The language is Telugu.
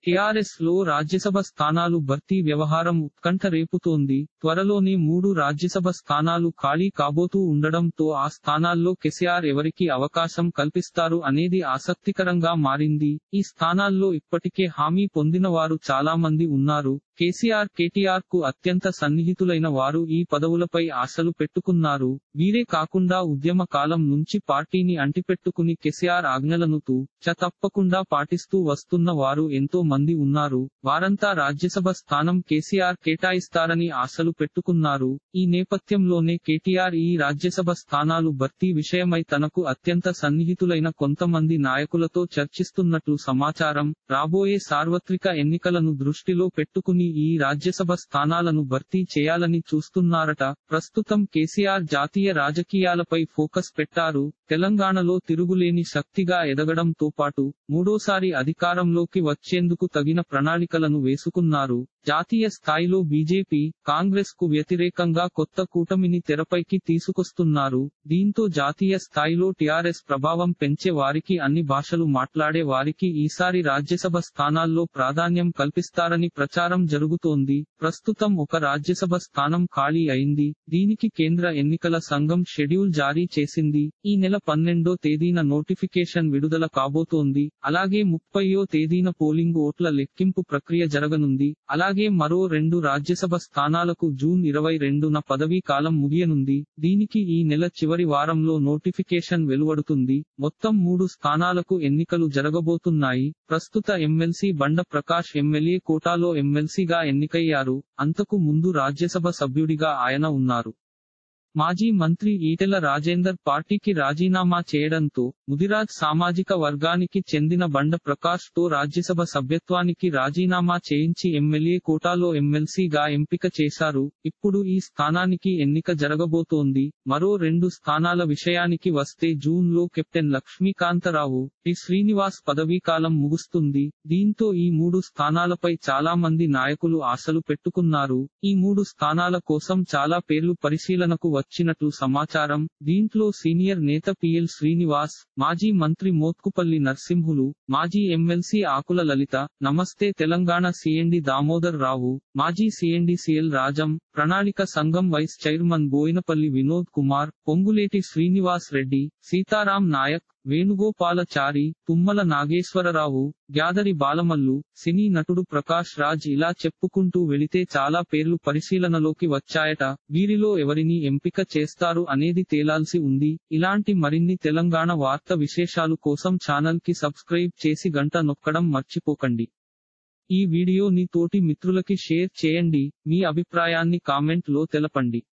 టీఆర్ఎస్ లో రాజ్యసభ స్థానాలు భర్తీ వ్యవహారం ఉత్కంఠ రేపుతోంది త్వరలోనే మూడు రాజ్యసభ స్థానాలు ఖాళీ కాబోతూ ఉండడంతో ఆ స్థానాల్లో కెసిఆర్ ఎవరికి అవకాశం కల్పిస్తారు అనేది ఆసక్తికరంగా మారింది ఈ స్థానాల్లో ఇప్పటికే హామీ పొందిన వారు చాలా మంది ఉన్నారు కేసీఆర్ కేటీఆర్ కు అత్యంత సన్నిహితులైన వారు ఈ పదవులపై ఆశలు పెట్టుకున్నారు వీరే కాకుండా ఉద్యమ కాలం నుంచి పార్టీని అంటిపెట్టుకుని కెసిఆర్ ఆజ్ఞలను తూ చ తప్పకుండా పాటిస్తూ వస్తున్న వారు ఎంతో మంది ఉన్నారు వారంతా రాజ్యసభ స్థానం కేసీఆర్ కేటాయిస్తారని ఆశలు పెట్టుకున్నారు ఈ నేపథ్యంలోనే కేటీఆర్ ఈ రాజ్యసభ స్థానాలు భర్తీ విషయమై తనకు అత్యంత సన్నిహితులైన కొంతమంది నాయకులతో చర్చిస్తున్నట్లు సమాచారం రాబోయే సార్వత్రిక ఎన్నికలను దృష్టిలో పెట్టుకుని ఈ రాజ్యసభ స్థానాలను భర్తీ చేయాలని చూస్తున్నారట ప్రస్తుతం కేసీఆర్ జాతీయ రాజకీయాలపై ఫోకస్ పెట్టారు తెలంగాణలో తిరుగులేని శక్తిగా ఎదగడంతో పాటు మూడోసారి అధికారంలోకి వచ్చేందుకు తగిన ప్రణాళికలను వేసుకున్నారు జాతీయ స్థాయిలో బీజేపీ కాంగ్రెస్ కు వ్యతిరేకంగా కొత్త కూటమిని తెరపైకి తీసుకొస్తున్నారు దీంతో జాతీయ స్థాయిలో టీఆర్ఎస్ ప్రభావం పెంచే వారికి అన్ని భాషలు మాట్లాడే వారికి ఈసారి రాజ్యసభ స్థానాల్లో ప్రాధాన్యం కల్పిస్తారని ప్రచారం జరుగుతోంది ప్రస్తుతం ఒక రాజ్యసభ స్థానం ఖాళీ అయింది దీనికి కేంద్ర ఎన్నికల సంఘం షెడ్యూల్ జారీ చేసింది ఈ నెల పన్నెండో తేదీన నోటిఫికేషన్ విడుదల కాబోతోంది అలాగే ముప్పయో తేదీన పోలింగ్ ఓట్ల లెక్కింపు ప్రక్రియ జరగనుంది అలాగే మరో రెండు రాజ్యసభ స్థానాలకు జూన్ ఇరవై రెండున పదవీ కాలం ముగియనుంది దీనికి ఈ నెల చివరి వారంలో నోటిఫికేషన్ వెలువడుతుంది మొత్తం మూడు స్థానాలకు ఎన్నికలు జరగబోతున్నాయి ప్రస్తుత ఎమ్మెల్సీ బండ ప్రకాష్ ఎమ్మెల్యే కోటాలో ఎమ్మెల్సీగా ఎన్నికయ్యారు అంతకు ముందు రాజ్యసభ సభ్యుడిగా ఆయన ఉన్నారు మాజీ మంత్రి ఈటెల రాజేందర్ పార్టీకి రాజీనామా చేయడంతో ముదిరాజ్ సామాజిక వర్గానికి చెందిన బండ ప్రకాష్ తో రాజ్యసభ సభ్యత్వానికి రాజీనామా చేయించి ఎమ్మెల్యే కోటాలో ఎమ్మెల్సీగా ఎంపిక చేశారు ఇప్పుడు ఈ స్థానానికి ఎన్నిక జరగబోతోంది మరో రెండు స్థానాల విషయానికి వస్తే జూన్ లో కెప్టెన్ లక్ష్మీకాంతరావు టి శ్రీనివాస్ పదవీకాలం ముగుస్తుంది దీంతో ఈ మూడు స్థానాలపై చాలా మంది నాయకులు ఆశలు పెట్టుకున్నారు ఈ మూడు స్థానాల కోసం చాలా పేర్లు పరిశీలనకు వచ్చినట్లు సమాచారం దీంట్లో సీనియర్ నేత పిఎల్ శ్రీనివాస్ మాజీ మంత్రి మోత్కుపల్లి నర్సింహులు మాజీ ఎమ్మెల్సీ ఆకుల లలిత నమస్తే తెలంగాణ సిఎండి దామోదర్ రావు మాజీ సిఎండి సిఎల్ రాజం ప్రణాళిక సంఘం vice chairman Boinapalli Vinod Kumar Ponguleti Srinivas Reddy Sitaram Naik Venugopalachari Tummala Nageswararao Gyadari Balamallu cine నటుడు ప్రకాష్ రాజ్ ఇలా చెప్పుకుంటూ వెళితే చాలా పేర్లు పరిశీలనలోకి వచ్చాయట వీరిలో ఎవరిని ఎంపిక చేస్తారు అనేది తేలాల్సి ఉంది ఇలాంటి మరిన్ని తెలంగాణ వార్త విశేషాలు కోసం ఛానల్ కి సబ్స్క్రైబ్ చేసి గంట నొక్కడం మర్చిపోకండి ఈ వీడియోని తోటి మిత్రులకి షేర్ చేయండి మీ అభిప్రాయాన్ని కామెంట్ లో తెలపండి